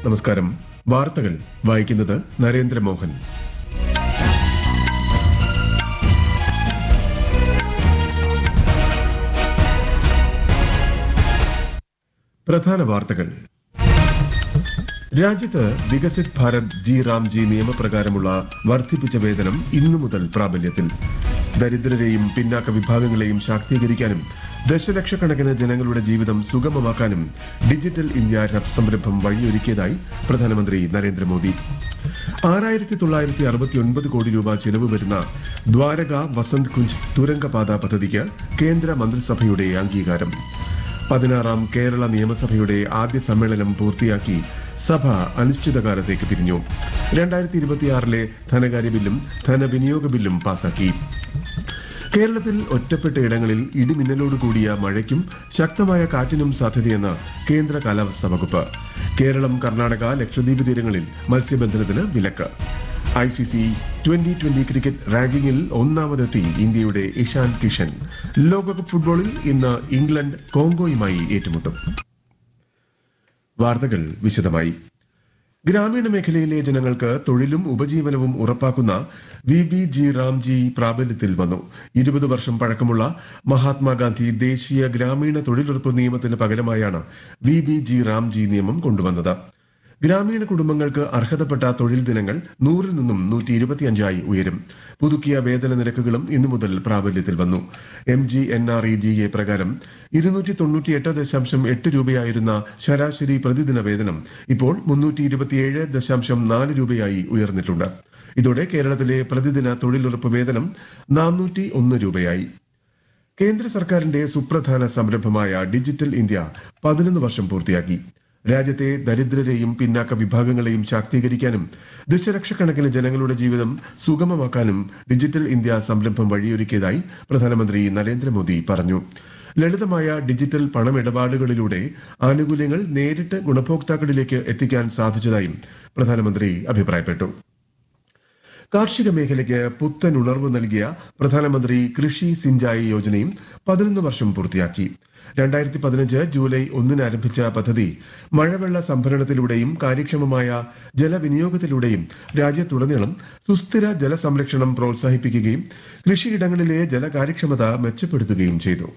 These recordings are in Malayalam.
നമസ്കാരം വാർത്തകൾ വായിക്കുന്നത് നരേന്ദ്രമോഹൻ പ്രധാന വാർത്തകൾ രാജ്യത്ത് വികസിത് ഭാരത് ജി റാംജി നിയമപ്രകാരമുള്ള വർദ്ധിപ്പിച്ച വേതനം ഇന്നു മുതൽ പ്രാബല്യത്തിൽ ദരിദ്രരെയും പിന്നാക്ക വിഭാഗങ്ങളെയും ശാക്തീകരിക്കാനും ദശലക്ഷക്കണക്കിന് ജനങ്ങളുടെ ജീവിതം സുഗമമാക്കാനും ഡിജിറ്റൽ ഇന്ത്യ സംരംഭം വഴിയൊരുക്കിയതായി പ്രധാനമന്ത്രി നരേന്ദ്രമോദി ആറായിരത്തി തൊള്ളായിരത്തി അറുപത്തിയൊൻപത് കോടി രൂപ ചെലവ് വരുന്ന ദ്വാരക വസന്ത് കുഞ്ച് തുരങ്കപാത പദ്ധതിക്ക് കേന്ദ്ര മന്ത്രിസഭയുടെ അംഗീകാരം പതിനാറാം കേരള നിയമസഭയുടെ ആദ്യ സമ്മേളനം പൂർത്തിയാക്കി സഭ അനിശ്ചിതകാലത്തേക്ക് പിരിഞ്ഞു രണ്ടായിരത്തി ഇരുപത്തിയാറിലെ ധനകാര്യ ബില്ലും ധനവിനിയോഗ ബില്ലും പാസാക്കി കേരളത്തിൽ ഒറ്റപ്പെട്ട ഇടങ്ങളിൽ ഇടിമിന്നലോട് കൂടിയ മഴയ്ക്കും ശക്തമായ കാറ്റിനും സാധ്യതയെന്ന് കേന്ദ്ര കാലാവസ്ഥാ വകുപ്പ് കേരളം കർണാടക ലക്ഷദ്വീപ് തീരങ്ങളിൽ മത്സ്യബന്ധനത്തിന് വിലക്ക് ഐസിസി ട്വന്റി ട്വന്റി ക്രിക്കറ്റ് റാങ്കിങ്ങിൽ ഒന്നാമതെത്തി ഇന്ത്യയുടെ ഇഷാൻ കിഷൻ ലോകകപ്പ് ഫുട്ബോളിൽ ഇന്ന് ഇംഗ്ലണ്ട് കോങ്കോയുമായി ഏറ്റുമുട്ടും വാർത്തകൾ വിശദമായി ഗ്രാമീണ മേഖലയിലെ ജനങ്ങൾക്ക് തൊഴിലും ഉപജീവനവും ഉറപ്പാക്കുന്ന വി ബി ജി റാംജി പ്രാബല്യത്തിൽ വന്നു ഇരുപത് വർഷം പഴക്കമുള്ള മഹാത്മാഗാന്ധി ദേശീയ ഗ്രാമീണ തൊഴിലുറപ്പ് നിയമത്തിന് പകരമായാണ് വി ബി ജി റാംജി നിയമം കൊണ്ടുവന്നത് ഗ്രാമീണ കുടുംബങ്ങൾക്ക് അർഹതപ്പെട്ട തൊഴിൽ ദിനങ്ങൾ നൂറിൽ നിന്നും നൂറ്റി ഇരുപത്തിയഞ്ചായി ഉയരും പുതുക്കിയ വേതന നിരക്കുകളും ഇന്നു മുതൽ പ്രാബല്യത്തിൽ വന്നു M G N R E G A പ്രകാരം ഇരുന്നൂറ്റി തൊണ്ണൂറ്റിയെട്ട് ദശാംശം എട്ട് രൂപയായിരുന്ന ശരാശരി പ്രതിദിന വേതനം ഇപ്പോൾ മുന്നൂറ്റി ഇരുപത്തിയേഴ് ദശാംശം നാല് രൂപയായി ഉയർന്നിട്ടുണ്ട് ഇതോടെ കേരളത്തിലെ പ്രതിദിന തൊഴിലുറപ്പ് വേതനം നാനൂറ്റി ഒന്ന് രൂപയായി കേന്ദ്ര സർക്കാരിന്റെ സുപ്രധാന സംരംഭമായ ഡിജിറ്റൽ ഇന്ത്യ പതിനൊന്ന് വർഷം പൂർത്തിയാക്കി രാജ്യത്തെ ദരിദ്രരെയും പിന്നാക്ക വിഭാഗങ്ങളെയും ശാക്തീകരിക്കാനും ദശലക്ഷക്കണക്കിന് ജനങ്ങളുടെ ജീവിതം സുഗമമാക്കാനും ഡിജിറ്റൽ ഇന്ത്യ സംരംഭം വഴിയൊരുക്കിയതായി പ്രധാനമന്ത്രി നരേന്ദ്രമോദി പറഞ്ഞു ലളിതമായ ഡിജിറ്റൽ പണമിടപാടുകളിലൂടെ ആനുകൂല്യങ്ങൾ നേരിട്ട് ഗുണഭോക്താക്കളിലേക്ക് എത്തിക്കാൻ സാധിച്ചതായും പ്രധാനമന്ത്രി അഭിപ്രായപ്പെട്ടു കാർഷിക മേഖലയ്ക്ക് പുത്തൻ ഉണർവ് നൽകിയ പ്രധാനമന്ത്രി കൃഷി സിഞ്ചായി യോജനയും പതിനൊന്ന് വർഷം പൂർത്തിയാക്കി രണ്ടായിരത്തി പതിനഞ്ച് ജൂലൈ ഒന്നിന് ആരംഭിച്ച പദ്ധതി മഴവെള്ള സംഭരണത്തിലൂടെയും കാര്യക്ഷമമായ ജലവിനിയോഗത്തിലൂടെയും രാജ്യത്തുടനീളം സുസ്ഥിര ജലസംരക്ഷണം പ്രോത്സാഹിപ്പിക്കുകയും കൃഷിയിടങ്ങളിലെ ജലകാര്യക്ഷമത മെച്ചപ്പെടുത്തുകയും ചെയ്തു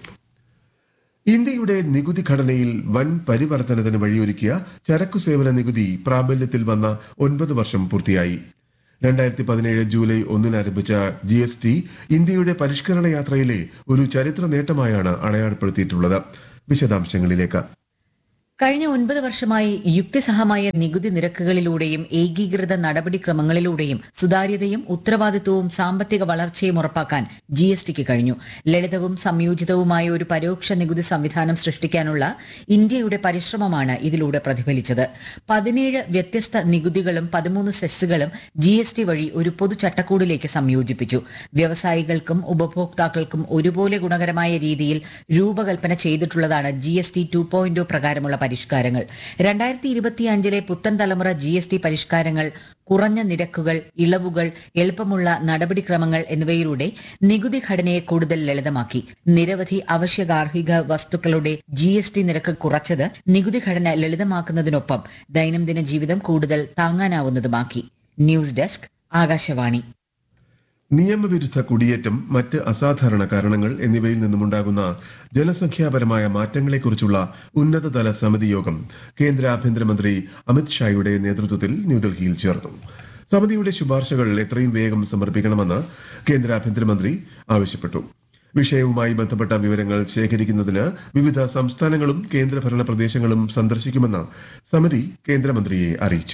ഇന്ത്യയുടെ നികുതി ഘടനയിൽ വൻ പരിവർത്തനത്തിന് വഴിയൊരുക്കിയ ചരക്കു സേവന നികുതി പ്രാബല്യത്തിൽ വന്ന ഒൻപത് വർഷം പൂർത്തിയായി രണ്ടായിരത്തി പതിനേഴ് ജൂലൈ ഒന്നിന് ആരംഭിച്ച ജി എസ് ടി ഇന്ത്യയുടെ പരിഷ്കരണ യാത്രയിലെ ഒരു ചരിത്ര നേട്ടമായാണ് അടയാളപ്പെടുത്തിയിട്ടുള്ളത് വിശദാംശങ്ങളിലേക്ക് കഴിഞ്ഞ ഒൻപത് വർഷമായി യുക്തിസഹമായ നികുതി നിരക്കുകളിലൂടെയും ഏകീകൃത നടപടിക്രമങ്ങളിലൂടെയും സുതാര്യതയും ഉത്തരവാദിത്വവും സാമ്പത്തിക വളർച്ചയും ഉറപ്പാക്കാൻ ജി എസ് ടിക്ക് കഴിഞ്ഞു ലളിതവും സംയോജിതവുമായ ഒരു പരോക്ഷ നികുതി സംവിധാനം സൃഷ്ടിക്കാനുള്ള ഇന്ത്യയുടെ പരിശ്രമമാണ് ഇതിലൂടെ പ്രതിഫലിച്ചത് പതിനേഴ് വ്യത്യസ്ത നികുതികളും പതിമൂന്ന് സെസ്സുകളും ജി എസ് ടി വഴി ഒരു പൊതു ചട്ടക്കൂടിലേക്ക് സംയോജിപ്പിച്ചു വ്യവസായികൾക്കും ഉപഭോക്താക്കൾക്കും ഒരുപോലെ ഗുണകരമായ രീതിയിൽ രൂപകൽപ്പന ചെയ്തിട്ടുള്ളതാണ് G S T two point പ്രകാരമുള്ള പരിഷ്കാരങ്ങൾ രണ്ടായിരത്തി ഇരുപത്തിയഞ്ചിലെ പുത്തൻ തലമുറ ജി എസ് ടി പരിഷ്കാരങ്ങൾ കുറഞ്ഞ നിരക്കുകൾ ഇളവുകൾ എളുപ്പമുള്ള നടപടിക്രമങ്ങൾ എന്നിവയിലൂടെ നികുതി ഘടനയെ കൂടുതൽ ലളിതമാക്കി നിരവധി അവശ്യ ഗാർഹിക വസ്തുക്കളുടെ ജി എസ് ടി നിരക്ക് കുറച്ചത് നികുതി ഘടന ലളിതമാക്കുന്നതിനൊപ്പം ദൈനംദിന ജീവിതം കൂടുതൽ താങ്ങാനാവുന്നതുമാക്കി ന്യൂസ് ഡെസ്ക് ആകാശവാണി നിയമവിരുദ്ധ കുടിയേറ്റം മറ്റ് അസാധാരണ കാരണങ്ങൾ എന്നിവയിൽ നിന്നുമുണ്ടാകുന്ന ജനസംഖ്യാപരമായ മാറ്റങ്ങളെക്കുറിച്ചുള്ള ഉന്നതതല സമിതി യോഗം കേന്ദ്ര ആഭ്യന്തരമന്ത്രി അമിത് ഷായുടെ നേതൃത്വത്തിൽ ന്യൂഡൽഹിയിൽ ചേർന്നു സമിതിയുടെ ശുപാർശകൾ എത്രയും വേഗം സമർപ്പിക്കണമെന്ന് കേന്ദ്ര ആഭ്യന്തരമന്ത്രി ആവശ്യപ്പെട്ടു വിഷയവുമായി ബന്ധപ്പെട്ട വിവരങ്ങൾ ശേഖരിക്കുന്നതിന് വിവിധ സംസ്ഥാനങ്ങളും കേന്ദ്രഭരണ പ്രദേശങ്ങളും സന്ദർശിക്കുമെന്ന് സമിതി കേന്ദ്രമന്ത്രിയെ അറിയിച്ചു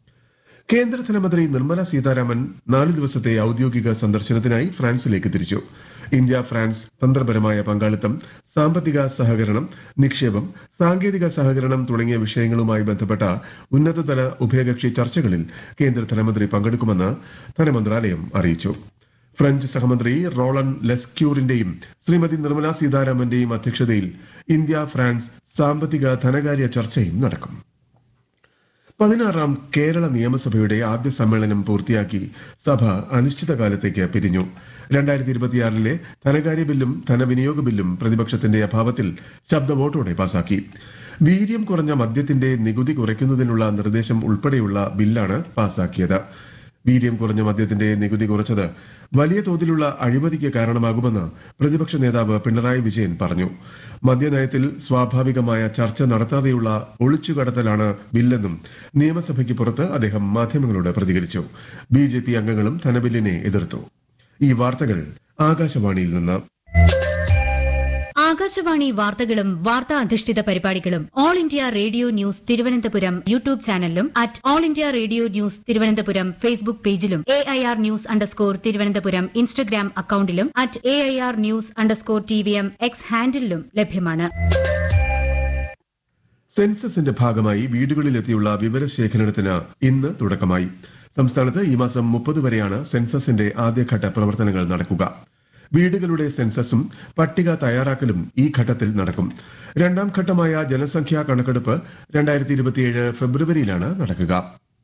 കേന്ദ്ര ധനമന്ത്രി നിർമ്മല സീതാരാമൻ നാല് ദിവസത്തെ ഔദ്യോഗിക സന്ദർശനത്തിനായി ഫ്രാൻസിലേക്ക് തിരിച്ചു ഇന്ത്യ ഫ്രാൻസ് തന്ത്രപരമായ പങ്കാളിത്തം സാമ്പത്തിക സഹകരണം നിക്ഷേപം സാങ്കേതിക സഹകരണം തുടങ്ങിയ വിഷയങ്ങളുമായി ബന്ധപ്പെട്ട ഉന്നതതല ഉഭയകക്ഷി ചർച്ചകളിൽ കേന്ദ്ര ധനമന്ത്രി പങ്കെടുക്കുമെന്ന് ധനമന്ത്രാലയം അറിയിച്ചു ഫ്രഞ്ച് സഹമന്ത്രി റോളൻ ലെസ്ക്യൂറിന്റെയും ശ്രീമതി നിർമ്മല സീതാരാമന്റെയും അധ്യക്ഷതയിൽ ഇന്ത്യ ഫ്രാൻസ് സാമ്പത്തിക ധനകാര്യ ചർച്ചയും നടക്കും പതിനാറാം കേരള നിയമസഭയുടെ ആദ്യ സമ്മേളനം പൂർത്തിയാക്കി സഭ അനിശ്ചിതകാലത്തേക്ക് പിരിഞ്ഞു രണ്ടായിരത്തി ഇരുപത്തിയാറിലെ ധനകാര്യ ബില്ലും ധനവിനിയോഗ ബില്ലും പ്രതിപക്ഷത്തിന്റെ അഭാവത്തിൽ ശബ്ദ വോട്ടോടെ പാസാക്കി വീര്യം കുറഞ്ഞ മദ്യത്തിന്റെ നികുതി കുറയ്ക്കുന്നതിനുള്ള നിർദ്ദേശം ഉൾപ്പെടെയുള്ള ബില്ലാണ് പാസാക്കിയത് വീര്യം കുറഞ്ഞ മദ്യത്തിന്റെ നികുതി കുറച്ചത് വലിയ തോതിലുള്ള അഴിമതിക്ക് കാരണമാകുമെന്ന് പ്രതിപക്ഷ നേതാവ് പിണറായി വിജയൻ പറഞ്ഞു മദ്യനയത്തിൽ സ്വാഭാവികമായ ചർച്ച നടത്താതെയുള്ള ഒളിച്ചുകടത്തലാണ് ബില്ലെന്നും നിയമസഭയ്ക്ക് പുറത്ത് അദ്ദേഹം മാധ്യമങ്ങളോട് പ്രതികരിച്ചു ബി ജെ പി അംഗങ്ങളും ധനബില്ലിനെ എതിർത്തു ഈ വാർത്തകൾ ആകാശവാണിയിൽ നിന്ന് ആകാശവാണി വാർത്തകളും വാർത്താ അധിഷ്ഠിത പരിപാടികളും all India radio news Thiruvananthapuram YouTube ചാനലിലും at all India radio news Thiruvananthapuram Facebook പേജിലും A I R news underscore Thiruvananthapuram Instagram അക്കൌണ്ടിലും at A I R news underscore T V M X ഹാൻഡിലും ലഭ്യമാണ് സെൻസസിന്റെ ഭാഗമായി വീടുകളിലെത്തിയുള്ള വിവരശേഖരണത്തിന് ഇന്ന് തുടക്കമായി സംസ്ഥാനത്ത് ഈ മാസം മുപ്പത് വരെയാണ് സെൻസസിന്റെ ആദ്യഘട്ട പ്രവർത്തനങ്ങൾ നടക്കുക വീടുകളുടെ സെൻസസും പട്ടിക തയ്യാറാക്കലും ഈ ഘട്ടത്തിൽ നടക്കും രണ്ടാം ഘട്ടമായ ജനസംഖ്യാ കണക്കെടുപ്പ് രണ്ടായിരത്തി ഇരുപത്തിയേഴ് ഫെബ്രുവരിയിലാണ് നടക്കുക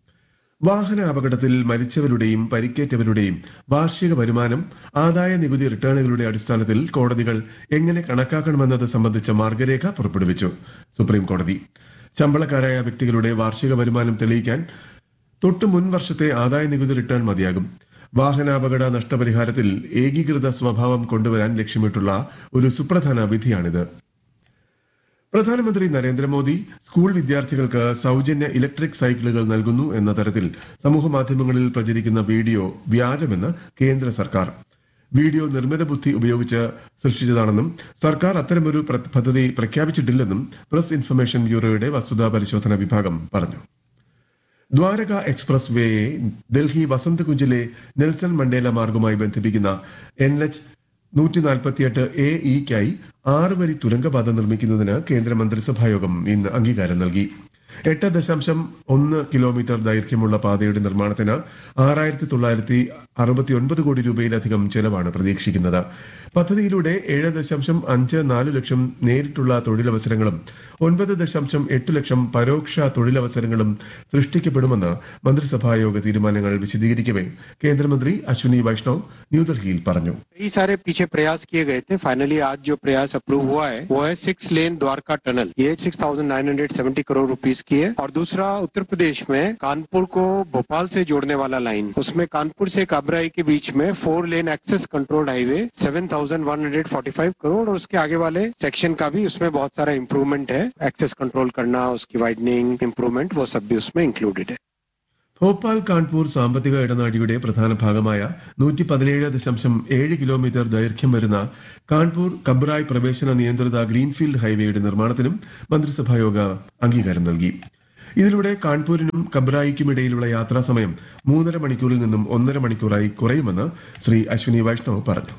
വാഹന അപകടത്തിൽ മരിച്ചവരുടെയും പരിക്കേറ്റവരുടെയും വാർഷിക വരുമാനം ആദായ നികുതി റിട്ടേണുകളുടെ അടിസ്ഥാനത്തിൽ കോടതികൾ എങ്ങനെ കണക്കാക്കണമെന്നത് സംബന്ധിച്ച മാർഗരേഖ പുറപ്പെടുവിച്ചു സുപ്രീം കോടതി ശമ്പളക്കാരായ വ്യക്തികളുടെ വാർഷിക വരുമാനം തെളിയിക്കാൻ തൊട്ടു മുൻ വർഷത്തെ ആദായ നികുതി റിട്ടേൺ മതിയാകും വാഹനാപകട നഷ്ടപരിഹാരത്തിൽ ഏകീകൃത സ്വഭാവം കൊണ്ടുവരാൻ ലക്ഷ്യമിട്ടുള്ള ഒരു സുപ്രധാന വിധിയാണിത് പ്രധാനമന്ത്രി നരേന്ദ്രമോദി സ്കൂൾ വിദ്യാർത്ഥികൾക്ക് സൌജന്യ ഇലക്ട്രിക് സൈക്കിളുകൾ നൽകുന്നു എന്ന തരത്തിൽ സമൂഹമാധ്യമങ്ങളിൽ പ്രചരിക്കുന്ന വീഡിയോ വ്യാജമെന്ന് കേന്ദ്ര സർക്കാർ വീഡിയോ നിർമ്മിത ബുദ്ധി ഉപയോഗിച്ച് സൃഷ്ടിച്ചതാണെന്നും സർക്കാർ അത്തരമൊരു പ്ര- പദ്ധതി പ്രഖ്യാപിച്ചിട്ടില്ലെന്നും പ്രസ് ഇൻഫർമേഷൻ ബ്യൂറോയുടെ വസ്തുതാ പരിശോധന വിഭാഗം പറഞ്ഞു ദ്വാരക എക്സ്പ്രസ് വേയെ ഡൽഹി വസന്തകുഞ്ചിലെ നെൽസൺ മണ്ടേല മാർഗവുമായി ബന്ധിപ്പിക്കുന്ന എൻ എച്ച് നൂറ്റി നാൽപ്പത്തിയെട്ട് എ ഇക്കായി ആറ് വരി തുരങ്കപാത നിർമ്മിക്കുന്നതിന് കേന്ദ്ര മന്ത്രിസഭായോഗം ഇന്ന് അംഗീകാരം നൽകി എട്ട് ദശാംശം ഒന്ന് കിലോമീറ്റർ ദൈർഘ്യമുള്ള പാതയുടെ നിർമ്മാണത്തിന് ആറായിരത്തി തൊള്ളായിരത്തി അറുപത്തിയൊൻപത് കോടി രൂപയിലധികം ചെലവാണ് പ്രതീക്ഷിക്കുന്നത് പദ്ധതിയിലൂടെ ഏഴ് ദശാംശം അഞ്ച് നാല് ലക്ഷം നേരിട്ടുള്ള തൊഴിലവസരങ്ങളും ഒൻപത് ദശാംശം എട്ട് ലക്ഷം പരോക്ഷ തൊഴിലവസരങ്ങളും സൃഷ്ടിക്കപ്പെടുമെന്ന് മന്ത്രിസഭായോഗ തീരുമാനങ്ങൾ വിശദീകരിക്കവേ കേന്ദ്രമന്ത്രി അശ്വിനി വൈഷ്ണവ് ന്യൂഡൽഹിയിൽ പറഞ്ഞു कई सारे पीछे प्रयास किए गए थे फाइनली आज जो प्रयास अप्रूव हुआ है वो है सिक्स लेन द्वारका टनल ये six thousand nine hundred seventy crore rupees की है और दूसरा उत्तर प्रदेश में कानपुर को भोपाल से जोड़ने वाला लाइन उसमें कानपुर से काबराई के बीच में four lane access controlled highway seven thousand one hundred forty five crore और उसके आगे वाले सेक्शन का भी उसमें बहुत सारा इम्प्रूवमेंट है एक्सेस कंट्रोल करना उसकी वाइडनिंग इम्प्रूवमेंट वो सब भी उसमें इंक्लूडेड है ഭോപ്പാൽ കാൺപൂർ സാമ്പത്തിക ഇടനാഴിയുടെ പ്രധാന ഭാഗമായ നൂറ്റി പതിനേഴ് ദശാംശം ഏഴ് കിലോമീറ്റർ ദൈർഘ്യം വരുന്ന കാൺപൂർ കബ്രായ് പ്രവേശന നിയന്ത്രിത ഗ്രീൻഫീൽഡ് ഹൈവേയുടെ നിർമ്മാണത്തിനും മന്ത്രിസഭായോഗ അംഗീകാരം നൽകി ഇതിലൂടെ കാൺപൂരിനും കബ്രായിക്കുമിടയിലുള്ള യാത്രാ സമയം മൂന്നര മണിക്കൂറിൽ നിന്നും ഒന്നര മണിക്കൂറായി കുറയുമെന്ന് ശ്രീ അശ്വിനി വൈഷ്ണവ് പറഞ്ഞു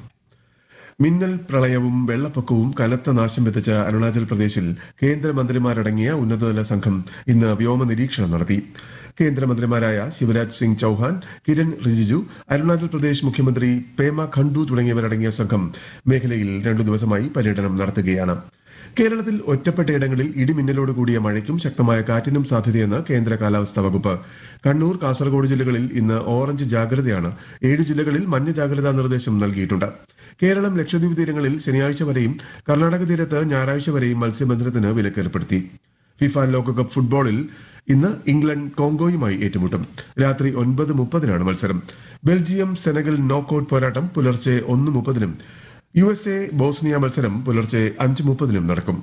മിന്നൽ പ്രളയവും വെള്ളപ്പൊക്കവും കനത്ത നാശം വിതച്ച അരുണാചൽ പ്രദേശിൽ കേന്ദ്രമന്ത്രിമാരടങ്ങിയ ഉന്നതതല സംഘം ഇന്ന് വ്യോമ നിരീക്ഷണം നടത്തി കേന്ദ്രമന്ത്രിമാരായ ശിവരാജ് സിംഗ് ചൌഹാൻ കിരൺ റിജിജു അരുണാചൽ പ്രദേശ് മുഖ്യമന്ത്രി പേമ ഖണ്ഡു തുടങ്ങിയവരടങ്ങിയ സംഘം മേഖലയിൽ രണ്ടു ദിവസമായി പര്യടനം നടത്തുകയാണ് കേരളത്തിൽ ഒറ്റപ്പെട്ടയിടങ്ങളിൽ ഇടിമിന്നലോട് കൂടിയ മഴയ്ക്കും ശക്തമായ കാറ്റിനും സാധ്യതയെന്ന് കേന്ദ്ര കാലാവസ്ഥാ വകുപ്പ് കണ്ണൂർ കാസർഗോഡ് ജില്ലകളിൽ ഇന്ന് ഓറഞ്ച് ജാഗ്രതയാണ് ഏഴ് ജില്ലകളിൽ മഞ്ഞ ജാഗ്രതാ നിർദ്ദേശം നൽകിയിട്ടുണ്ട് കേരളം ലക്ഷദ്വീപ് തീരങ്ങളിൽ ശനിയാഴ്ച വരെയും കർണാടക തീരത്ത് ഞായറാഴ്ച വരെയും മത്സ്യബന്ധനത്തിന് വിലക്കേർപ്പെടുത്തി ഫിഫ ലോകകപ്പ് ഫുട്ബോളിൽ ഇന്ന് ഇംഗ്ലണ്ട് കോങ്കോയുമായി ഏറ്റുമുട്ടും രാത്രി ഒൻപത് മുപ്പതിനാണ് മത്സരം ബെൽജിയം സെനഗൽ നോക്കൌട്ട് പോരാട്ടം പുലർച്ചെ ഒന്ന് മുപ്പതിനും യു എസ് എ ബോസ്നിയ മത്സരം പുലർച്ചെ അഞ്ച് മുപ്പതിനും നടക്കും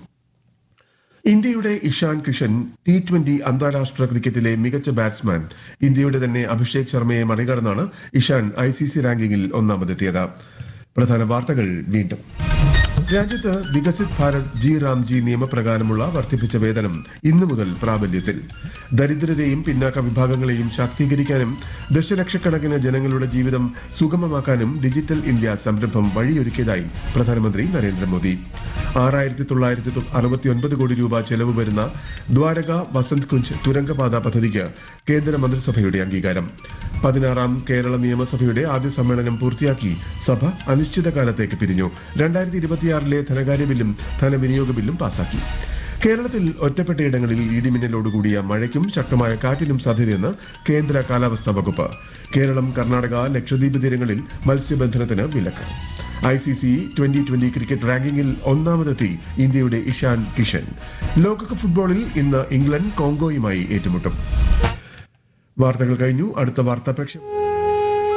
ഇന്ത്യയുടെ ഇഷാൻ കിഷൻ ടി ട്വന്റി അന്താരാഷ്ട്ര ക്രിക്കറ്റിലെ മികച്ച ബാറ്റ്സ്മാൻ ഇന്ത്യയുടെ തന്നെ അഭിഷേക് ശർമ്മയെ മറികടന്നാണ് ഇഷാൻ ഐ സി സി റാങ്കിങ്ങിൽ ഒന്നാമതെത്തിയത് പ്രധാന വാർത്തകൾ വീണ്ടും രാജ്യത്ത് വികസിത് ഭാരത് ജി റാംജി നിയമപ്രകാരമുള്ള വർദ്ധിപ്പിച്ച വേതനം ഇന്നു മുതൽ പ്രാബല്യത്തിൽ ദരിദ്രരെയും പിന്നാക്ക വിഭാഗങ്ങളെയും ശാക്തീകരിക്കാനും ദശലക്ഷക്കണക്കിന് ജനങ്ങളുടെ ജീവിതം സുഗമമാക്കാനും ഡിജിറ്റൽ ഇന്ത്യ സംരംഭം വഴിയൊരുക്കിയതായി പ്രധാനമന്ത്രി നരേന്ദ്രമോദി ആറായിരത്തി തൊള്ളായിരത്തി അറുപത്തിയൊൻപത് കോടി രൂപ ചെലവ് വരുന്ന ദ്വാരക വസന്ത് കുഞ്ച് തുരങ്കപാത പദ്ധതിക്ക് കേന്ദ്ര മന്ത്രിസഭയുടെ അംഗീകാരം പതിനാറാം കേരള നിയമസഭയുടെ ആദ്യ സമ്മേളനം പൂർത്തിയാക്കി സഭ അനിശ്ചിതകാലത്തേക്ക് പിരിഞ്ഞു രണ്ടായിരത്തി ഇരുപത്തിയാറിലെ ധനകാര്യ ബില്ലും ധനവിനിയോഗ ബില്ലും പാസാക്കി കേരളത്തിൽ ഒറ്റപ്പെട്ടയിടങ്ങളിൽ ഇടിമിന്നലോടുകൂടിയ മഴയ്ക്കും ശക്തമായ കാറ്റിനും സാധ്യതയെന്ന് കേന്ദ്ര കാലാവസ്ഥാ വകുപ്പ് കേരളം കർണാടക ലക്ഷദ്വീപ് തീരങ്ങളിൽ മത്സ്യബന്ധനത്തിന് വിലക്ക് I C C twenty twenty cricket റാങ്കിങ്ങിൽ ഒന്നാമതെത്തി ഇന്ത്യയുടെ ഇഷാൻ കിഷൻ ലോകകപ്പ് ഫുട്ബോളിൽ ഇന്ന് ഇംഗ്ലണ്ട് കോങ്കോയുമായി ഏറ്റുമുട്ടും വാർത്തകൾ കഴിഞ്ഞു അടുത്ത വാർത്താ പ്രക്ഷേപണം